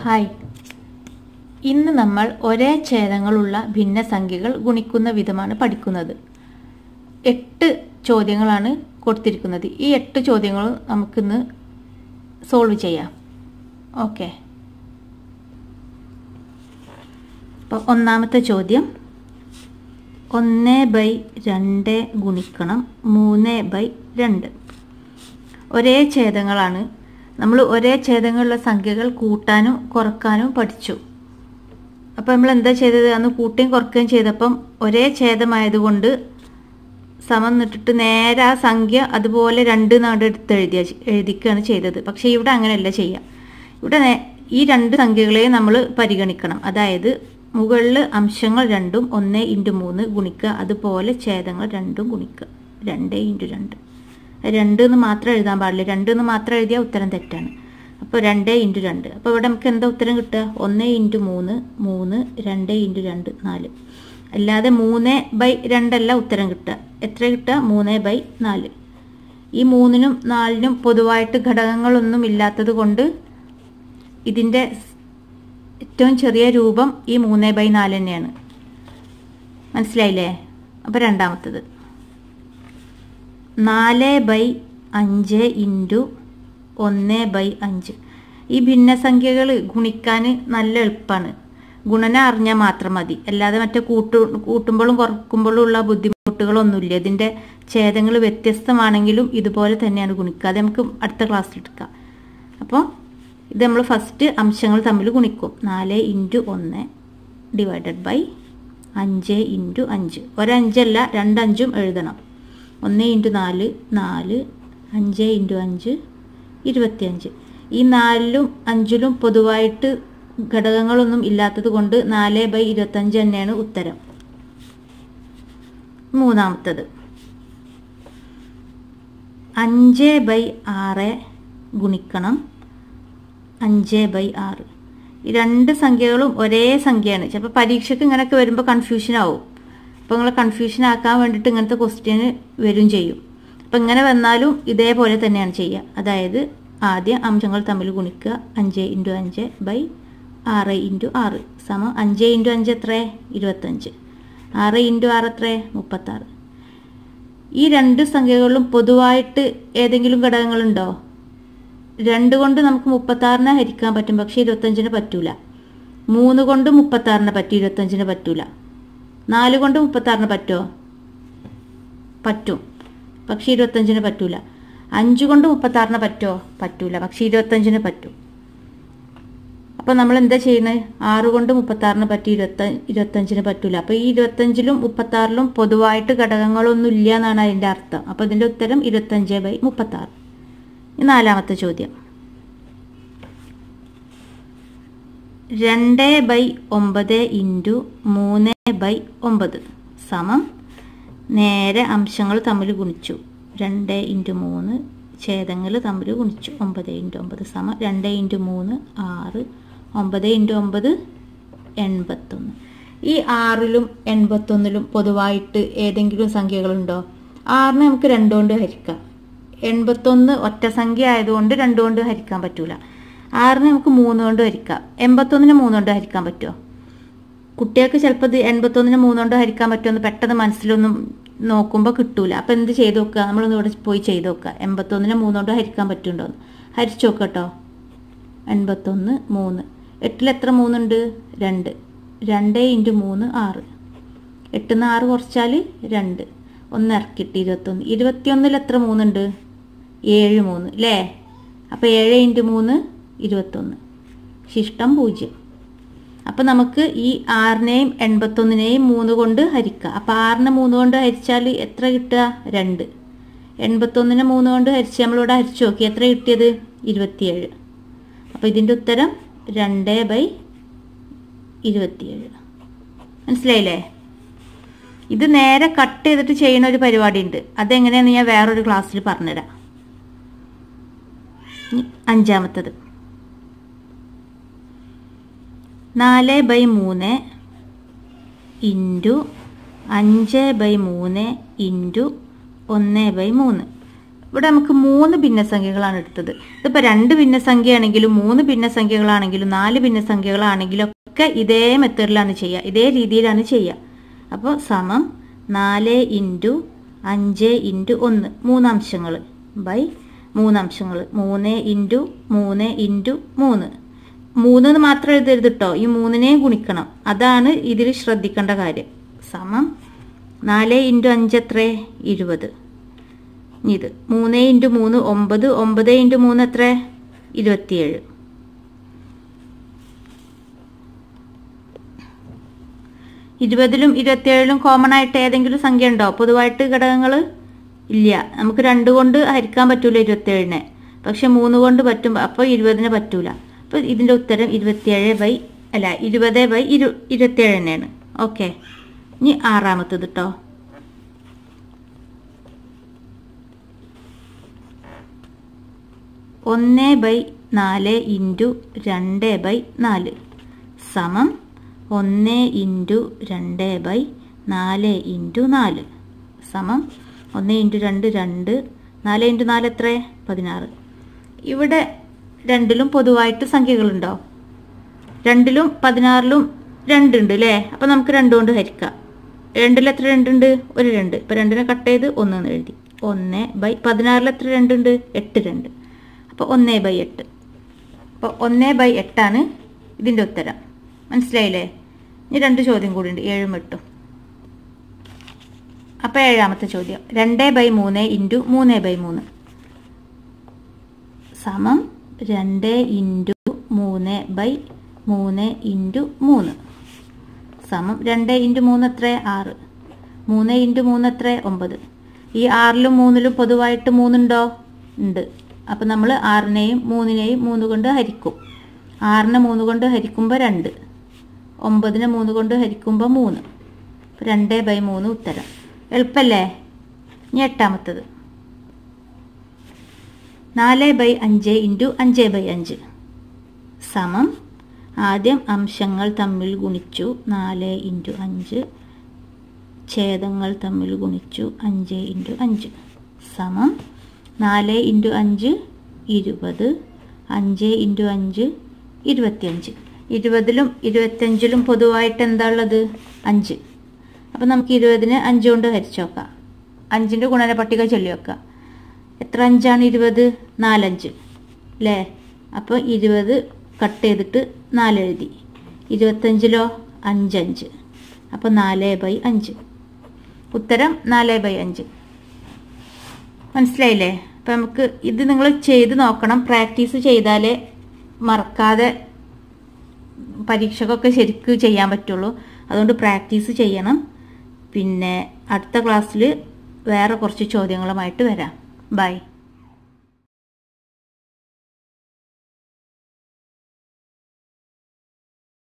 hi ഇന്ന് നമ്മൾ ഒരേ ഛേദങ്ങളുള്ള ഭിന്നസംഖ്യകൾ ഗുണിക്കുന്ന വിധമാണ് പഠിക്കുന്നത് എട്ട് ചോദ്യങ്ങളാണ് കൊടുത്തിരിക്കുന്നത് ഈ എട്ട് ചോദ്യങ്ങളും നമുക്കിന്ന് സോൾവ് ചെയ്യാം ഓക്കെ അപ്പോൾ ഒന്നാമത്തെ ചോദ്യം ഒന്ന് ബൈ രണ്ട് ഗുണിക്കണം മൂന്ന് ബൈ രണ്ട് ഒരേ ഛേദങ്ങളാണ് നമ്മൾ ഒരേ ഛേദങ്ങളുള്ള സംഖ്യകൾ കൂട്ടാനും കുറക്കാനും പഠിച്ചു അപ്പോൾ നമ്മൾ എന്താ ചെയ്തത് അന്ന് കൂട്ടുകയും കുറയ്ക്കുകയും ചെയ്തപ്പം ഒരേ ഛേദമായതുകൊണ്ട് സമം നിട്ടിട്ട് നേരെ ആ സംഖ്യ അതുപോലെ രണ്ട് നാട് എടുത്ത് എഴുതിയ എഴുതിക്കുകയാണ് ചെയ്തത് പക്ഷേ ഇവിടെ അങ്ങനെയല്ല ചെയ്യുക ഇവിടെ നേ- ഈ രണ്ട് സംഖ്യകളെയും നമ്മൾ പരിഗണിക്കണം അതായത് മുകളിൽ അംശങ്ങൾ രണ്ടും ഒന്ന് ഇൻറ്റു മൂന്ന് ഗുണിക്കുക അതുപോലെ ഛേദങ്ങൾ രണ്ടും ഗുണിക്കുക രണ്ട് ഇൻറ്റു രണ്ട് രണ്ട് എന്ന് മാത്രം എഴുതാൻ പാടില്ല രണ്ട് എന്ന് മാത്രം എഴുതിയാൽ ഉത്തരം തെറ്റാണ് അപ്പോൾ രണ്ട് ഇൻറ്റു രണ്ട് അപ്പോൾ ഇവിടെ നമുക്ക് എന്താ ഉത്തരം കിട്ടുക ഒന്ന് ഇൻറ്റു മൂന്ന് മൂന്ന് രണ്ട് ഇൻറ്റു രണ്ട് നാല് അല്ലാതെ മൂന്ന് ബൈ രണ്ടല്ല ഉത്തരം കിട്ടുക എത്ര കിട്ടുക മൂന്ന് ബൈ നാല് ഈ മൂന്നിനും നാലിനും പൊതുവായിട്ട് ഘടകങ്ങളൊന്നും ഇല്ലാത്തത് കൊണ്ട് ഇതിൻ്റെ ഏറ്റവും ചെറിയ രൂപം ഈ മൂന്ന് ബൈ നാല് തന്നെയാണ് മനസ്സിലായില്ലേ അപ്പോൾ രണ്ടാമത്തത് നാല് ബൈ അഞ്ച് ഇൻറ്റു ഒന്ന് ബൈ അഞ്ച് ഈ ഭിന്നസംഖ്യകൾ ഗുണിക്കാൻ നല്ല എളുപ്പമാണ് ഗുണന അറിഞ്ഞാൽ മാത്രം മതി അല്ലാതെ മറ്റേ കൂട്ടു കൂട്ടുമ്പോഴും കുറക്കുമ്പോഴും ഉള്ള ബുദ്ധിമുട്ടുകളൊന്നുമില്ല ഇതിൻ്റെ ഛേദങ്ങൾ വ്യത്യസ്തമാണെങ്കിലും ഇതുപോലെ തന്നെയാണ് ഗുണിക്കുക അത് നമുക്ക് അടുത്ത ക്ലാസ്സിൽ എടുക്കാം അപ്പോൾ ഇത് നമ്മൾ ഫസ്റ്റ് അംശങ്ങൾ തമ്മിൽ ഗുണിക്കും നാല് ഇൻറ്റു ഒന്ന് ഡിവൈഡഡ് ബൈ അഞ്ച് ഇൻറ്റു അഞ്ച് ഒരഞ്ചല്ല രണ്ടഞ്ചും എഴുതണം ഒന്ന് ഇൻറ്റു നാല് നാല് അഞ്ച് ഇൻറ്റു അഞ്ച് ഇരുപത്തിയഞ്ച് ഈ നാലിലും അഞ്ചിലും പൊതുവായിട്ട് ഘടകങ്ങളൊന്നും ഇല്ലാത്തത് കൊണ്ട് നാല് ബൈ ഇരുപത്തഞ്ച് തന്നെയാണ് ഉത്തരം മൂന്നാമത്തത് അഞ്ച് ബൈ ആറ് ഗുണിക്കണം അഞ്ച് ബൈ ആറ് ഈ രണ്ട് സംഖ്യകളും ഒരേ സംഖ്യയാണ് ചിലപ്പോൾ പരീക്ഷയ്ക്ക് ഇങ്ങനെയൊക്കെ വരുമ്പോൾ കൺഫ്യൂഷൻ ആവും അപ്പോൾ നിങ്ങൾ കൺഫ്യൂഷൻ ആക്കാൻ വേണ്ടിയിട്ട് ഇങ്ങനത്തെ ക്വസ്റ്റ്യന് വരും ചെയ്യും അപ്പോൾ ഇങ്ങനെ വന്നാലും ഇതേപോലെ തന്നെയാണ് ചെയ്യുക അതായത് ആദ്യം അംശങ്ങൾ തമ്മിൽ ഗുണിക്കുക അഞ്ച് ഇൻറ്റു അഞ്ച് ബൈ ആറ് ഇൻറ്റു ആറ് സമം അഞ്ച് ഇൻറ്റു അഞ്ച് എത്ര ഇരുപത്തഞ്ച് ആറ് ഇൻറ്റു ആറ് എത്ര മുപ്പത്താറ് ഈ രണ്ട് സംഖ്യകളിലും പൊതുവായിട്ട് ഏതെങ്കിലും ഘടകങ്ങളുണ്ടോ രണ്ട് കൊണ്ട് നമുക്ക് മുപ്പത്താറിനെ ഹരിക്കാൻ പറ്റും പക്ഷേ ഇരുപത്തഞ്ചിന് പറ്റൂല മൂന്ന് കൊണ്ട് മുപ്പത്താറിന് പറ്റും ഇരുപത്തഞ്ചിന് പറ്റൂല നാല് കൊണ്ട് മുപ്പത്താറിന് പറ്റുമോ പറ്റും പക്ഷേ ഇരുപത്തഞ്ചിന് പറ്റൂല അഞ്ച് കൊണ്ട് മുപ്പത്താറിന് പറ്റുമോ പറ്റൂല പക്ഷേ ഇരുപത്തഞ്ചിന് പറ്റും അപ്പോൾ നമ്മൾ എന്താ ചെയ്യുന്നത് ആറ് കൊണ്ട് മുപ്പത്താറിന് പറ്റി ഇരുപത്ത ഇരുപത്തഞ്ചിന് പറ്റൂല അപ്പോൾ ഈ ഇരുപത്തഞ്ചിലും മുപ്പത്താറിലും പൊതുവായിട്ട് ഘടകങ്ങളൊന്നും ഇല്ല എന്നാണ് അതിൻ്റെ അർത്ഥം അപ്പോൾ ഇതിൻ്റെ ഉത്തരം ഇരുപത്തഞ്ച് ബൈ മുപ്പത്താറ് ഇനി നാലാമത്തെ ചോദ്യം രണ്ട് ബൈ ഒമ്പത് ഇൻറ്റു മൂന്ന് ബൈ ഒമ്പത് സമം നേരെ അംശങ്ങൾ തമ്മിൽ ഗുണിച്ചു രണ്ട് ഇൻറ്റു മൂന്ന് ഛേദങ്ങൾ തമ്മിൽ ഗുണിച്ചു ഒമ്പത് ഇൻറ്റു ഒമ്പത് സമം രണ്ട് ഇൻറ്റു മൂന്ന് ആറ് ഒമ്പത് ഇൻറ്റു ഒമ്പത് എൺപത്തൊന്ന് ഈ ആറിലും എൺപത്തൊന്നിലും പൊതുവായിട്ട് ഏതെങ്കിലും സംഖ്യകളുണ്ടോ ആറിനെ നമുക്ക് രണ്ടുകൊണ്ട് ഹരിക്കാം എൺപത്തൊന്ന് ഒറ്റ സംഖ്യ ആയതുകൊണ്ട് രണ്ടുകൊണ്ട് ഹരിക്കാൻ പറ്റൂല ആറിനെ നമുക്ക് മൂന്ന് കൊണ്ട് ഹരിക്കാം എൺപത്തൊന്നിന് മൂന്ന് കൊണ്ട് ഹരിക്കാൻ പറ്റുമോ കുട്ടികൾക്ക് ചിലപ്പോൾ ഇത് എൺപത്തൊന്നിന് മൂന്ന് കൊണ്ട് ഹരിക്കാൻ പറ്റുമെന്ന് പെട്ടെന്ന് മനസ്സിലൊന്നും നോക്കുമ്പോൾ കിട്ടൂല അപ്പം എന്ത് ചെയ്ത് നോക്കുക നമ്മളൊന്ന് ഇവിടെ പോയി ചെയ്ത് നോക്കുക എൺപത്തൊന്നിന് മൂന്ന് കൊണ്ട് ഹരിക്കാൻ പറ്റുന്നുണ്ടോന്ന് ഹരിച്ചു നോക്കുക കേട്ടോ എൺപത്തൊന്ന് മൂന്ന് എട്ടിൽ എത്ര മൂന്നുണ്ട് രണ്ട് രണ്ട് ഇൻറ്റു മൂന്ന് ആറ് എട്ടിന്ന് ആറ് കുറച്ചാൽ രണ്ട് ഒന്ന് ഇറക്കിയിട്ട് ഇരുപത്തൊന്ന് ഇരുപത്തിയൊന്നിൽ എത്ര മൂന്നുണ്ട് ഏഴ് മൂന്ന് അല്ലേ അപ്പോൾ ഏഴ് ഇൻറ്റു മൂന്ന് ഇരുപത്തൊന്ന് ശിഷ്ടം പൂജ്യം അപ്പം നമുക്ക് ഈ ആറിനെയും എൺപത്തൊന്നിനെയും മൂന്ന് കൊണ്ട് ഹരിക്കാം അപ്പം ആറിനെ മൂന്ന് കൊണ്ട് ഹരിച്ചാൽ എത്ര കിട്ടുക രണ്ട് എൺപത്തൊന്നിനെ മൂന്ന് കൊണ്ട് ഹരിച്ച് നമ്മളിവിടെ ഹരിച്ചു നോക്കി എത്ര കിട്ടിയത് ഇരുപത്തിയേഴ് അപ്പോൾ ഇതിൻ്റെ ഉത്തരം രണ്ട് ബൈ ഇരുപത്തിയേഴ് മനസ്സിലായില്ലേ ഇത് നേരെ കട്ട് ചെയ്തിട്ട് ചെയ്യുന്ന ഒരു പരിപാടി ഉണ്ട് അതെങ്ങനെയാന്ന് ഞാൻ വേറൊരു ക്ലാസ്സിൽ പറഞ്ഞുതരാം ഇനി അഞ്ചാമത്തത് നാല് ബൈ മൂന്ന് ഇൻറ്റു അഞ്ച് ബൈ മൂന്ന് ഇൻറ്റു ഒന്ന് ബൈ മൂന്ന് ഇവിടെ നമുക്ക് മൂന്ന് ഭിന്നസംഖ്യകളാണ് എടുത്തത് ഇതിപ്പോൾ രണ്ട് ഭിന്നസംഖ്യയാണെങ്കിലും മൂന്ന് ഭിന്നസംഖ്യകളാണെങ്കിലും നാല് ഭിന്നസംഖ്യകളാണെങ്കിലും ഒക്കെ ഇതേ മെത്തേഡിലാണ് ചെയ്യുക ഇതേ രീതിയിലാണ് ചെയ്യുക അപ്പോൾ സമം നാല് ഇൻറ്റു അഞ്ച് ഇൻറ്റു ഒന്ന് മൂന്നംശങ്ങൾ ബൈ മൂന്നംശങ്ങൾ മൂന്ന് ഇൻറ്റു മൂന്ന് ഇൻറ്റു മൂന്ന് മൂന്ന് എന്ന് മാത്രം എഴുതരുത് കേട്ടോ ഈ മൂന്നിനെയും ഗുണിക്കണം അതാണ് ഇതിൽ ശ്രദ്ധിക്കേണ്ട കാര്യം സമം നാല് ഇൻറ്റു അഞ്ച് എത്ര ഇരുപത് ഇത് മൂന്ന് ഇൻറ്റു മൂന്ന് ഒമ്പത് ഒമ്പത് ഇൻറ്റു മൂന്ന് എത്ര ഇരുപത്തിയേഴ് ഇരുപതിലും ഇരുപത്തിയേഴിലും കോമൺ ആയിട്ട് ഏതെങ്കിലും സംഖ്യ ഉണ്ടോ പൊതുവായിട്ട് ഘടകങ്ങൾ ഇല്ല നമുക്ക് രണ്ട് കൊണ്ട് ഹരിക്കാൻ പറ്റൂല ഇരുപത്തിയേഴിനെ പക്ഷെ മൂന്ന് കൊണ്ട് പറ്റും അപ്പോൾ ഇരുപതിന് പറ്റൂല അപ്പോൾ ഇതിൻ്റെ ഉത്തരം ഇരുപത്തിയേഴ് ബൈ അല്ല ഇരുപത് ബൈ ഇരു ഇരുപത്തിയേഴ് തന്നെയാണ് ഓക്കെ ഇനി ആറാമത്തത് കേട്ടോ ഒന്ന് ബൈ നാല് ഇൻറ്റു രണ്ട് ബൈ നാല് സമം ഒന്ന് ഇൻറ്റു രണ്ട് ബൈ നാല് ഇൻറ്റു നാല് സമം ഒന്ന് ഇൻറ്റു രണ്ട് രണ്ട് നാല് ഇൻറ്റു നാല് എത്ര പതിനാറ് ഇവിടെ രണ്ടിലും പൊതുവായിട്ട് സംഖ്യകളുണ്ടോ രണ്ടിലും പതിനാറിലും രണ്ടുണ്ട് അല്ലേ അപ്പം നമുക്ക് രണ്ട് കൊണ്ട് ഹരിക്കാം രണ്ടിൽ എത്ര രണ്ടുണ്ട് ഒരു രണ്ട് ഇപ്പം രണ്ടിനെ കട്ട് ചെയ്ത് ഒന്ന് എന്ന് എഴുതി ഒന്ന് ബൈ പതിനാറിൽ എത്ര രണ്ടുണ്ട് എട്ട് രണ്ട് അപ്പോൾ ഒന്ന് ബൈ എട്ട് അപ്പോൾ ഒന്ന് ബൈ എട്ടാണ് ഇതിൻ്റെ ഉത്തരം മനസ്സിലായില്ലേ ഇനി രണ്ട് ചോദ്യം കൂടി ഉണ്ട് ഏഴും എട്ടും അപ്പോൾ ഏഴാമത്തെ ചോദ്യം രണ്ട് ബൈ മൂന്ന് ഇൻറ്റു മൂന്ന് ബൈ മൂന്ന് സമം രണ്ട് ഇൻറ്റു മൂന്ന് ബൈ മൂന്ന് ഇൻറ്റു മൂന്ന് സമം രണ്ട് ഇൻറ്റു മൂന്ന് എത്ര ആറ് മൂന്ന് ഇൻറ്റു മൂന്ന് എത്ര ഒമ്പത് ഈ ആറിലും മൂന്നിലും പൊതുവായിട്ട് മൂന്നുണ്ടോ ഉണ്ട് അപ്പം നമ്മൾ ആറിനെയും മൂന്നിനെയും മൂന്ന് കൊണ്ട് ഹരിക്കും ആറിനെ മൂന്ന് കൊണ്ട് ഹരിക്കുമ്പോൾ രണ്ട് ഒമ്പതിനെ മൂന്ന് കൊണ്ട് ഹരിക്കുമ്പോൾ മൂന്ന് രണ്ട് ബൈ മൂന്ന് ഉത്തരം എളുപ്പല്ലേ ഇനി എട്ടാമത്തത് നാല് ബൈ അഞ്ച് ഇൻറ്റു അഞ്ച് ബൈ അഞ്ച് സമം ആദ്യം അംശങ്ങൾ തമ്മിൽ ഗുണിച്ചു നാല് ഇൻറ്റു അഞ്ച് ഛേദങ്ങൾ തമ്മിൽ ഗുണിച്ചു അഞ്ച് ഇൻറ്റു അഞ്ച് സമം നാല് ഇൻറ്റു അഞ്ച് ഇരുപത് അഞ്ച് ഇൻറ്റു അഞ്ച് ഇരുപത്തിയഞ്ച് ഇരുപതിലും ഇരുപത്തഞ്ചിലും പൊതുവായിട്ട് എന്താ ഉള്ളത് അഞ്ച് അപ്പം നമുക്ക് ഇരുപതിന് അഞ്ച് കൊണ്ട് ഹരിച്ചു നോക്കാം അഞ്ചിൻ്റെ ഗുണന പട്ടിക ചൊല്ലി വെക്കാം എത്ര അഞ്ചാണ് ഇരുപത് നാലഞ്ച് അല്ലേ അപ്പോൾ ഇരുപത് കട്ട് ചെയ്തിട്ട് നാല് എഴുതി ഇരുപത്തഞ്ചിലോ അഞ്ചഞ്ച് അപ്പോൾ നാല് ബൈ അഞ്ച് ഉത്തരം നാല് ബൈ അഞ്ച് മനസ്സിലായില്ലേ അപ്പം നമുക്ക് ഇത് നിങ്ങൾ ചെയ്ത് നോക്കണം പ്രാക്ടീസ് ചെയ്താലേ മറക്കാതെ പരീക്ഷക്കൊക്കെ ശരിക്ക് ചെയ്യാൻ പറ്റുള്ളൂ അതുകൊണ്ട് പ്രാക്ടീസ് ചെയ്യണം പിന്നെ അടുത്ത ക്ലാസ്സിൽ വേറെ കുറച്ച് ചോദ്യങ്ങളുമായിട്ട് വരാം ബൈ